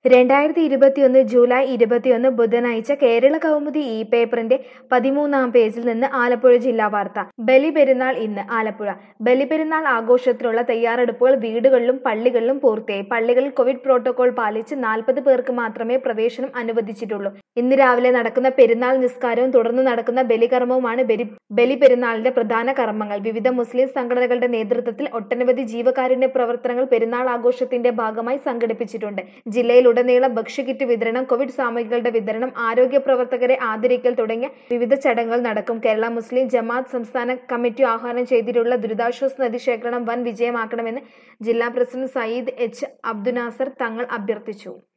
രണ്ടായിരത്തി ഇരുപത്തിയൊന്ന് ജൂലൈ ഇരുപത്തിയൊന്ന് ബുധനാഴ്ച കേരള കൗമുദി ഇ പേപ്പറിന്റെ പതിമൂന്നാം പേജിൽ നിന്ന് ആലപ്പുഴ ജില്ലാ വാർത്ത ബലിപെരുന്നാൾ ഇന്ന് ആലപ്പുഴ ബലിപെരുന്നാൾ ആഘോഷത്തിനുള്ള തയ്യാറെടുപ്പുകൾ വീടുകളിലും പള്ളികളിലും പൂർത്തിയായി പള്ളികളിൽ കോവിഡ് പ്രോട്ടോകോൾ പാലിച്ച് നാൽപ്പത് പേർക്ക് മാത്രമേ പ്രവേശനം അനുവദിച്ചിട്ടുള്ളൂ ഇന്ന് രാവിലെ നടക്കുന്ന പെരുന്നാൾ നിസ്കാരവും തുടർന്ന് നടക്കുന്ന ബലികർമ്മവുമാണ് ബലി ബലിപെരുന്നാളിന്റെ പ്രധാന കർമ്മങ്ങൾ വിവിധ മുസ്ലിം സംഘടനകളുടെ നേതൃത്വത്തിൽ ഒട്ടനവധി ജീവകാരുണ്യ പ്രവർത്തനങ്ങൾ പെരുന്നാൾ ആഘോഷത്തിന്റെ ഭാഗമായി സംഘടിപ്പിച്ചിട്ടുണ്ട് ജില്ലയിലുടനീളം ഭക്ഷ്യക്കിറ്റ് വിതരണം കോവിഡ് സാമഗ്രികളുടെ വിതരണം ആരോഗ്യ പ്രവർത്തകരെ ആദരിക്കൽ തുടങ്ങിയ വിവിധ ചടങ്ങുകൾ നടക്കും കേരള മുസ്ലിം ജമാഅത്ത് സംസ്ഥാന കമ്മിറ്റി ആഹ്വാനം ചെയ്തിട്ടുള്ള ദുരിതാശ്വാസ നിധി ശേഖരണം വൻ വിജയമാക്കണമെന്ന് ജില്ലാ പ്രസിഡന്റ് സയ്യിദ് എച്ച് അബ്ദുനാസർ തങ്ങൾ അഭ്യർത്ഥിച്ചു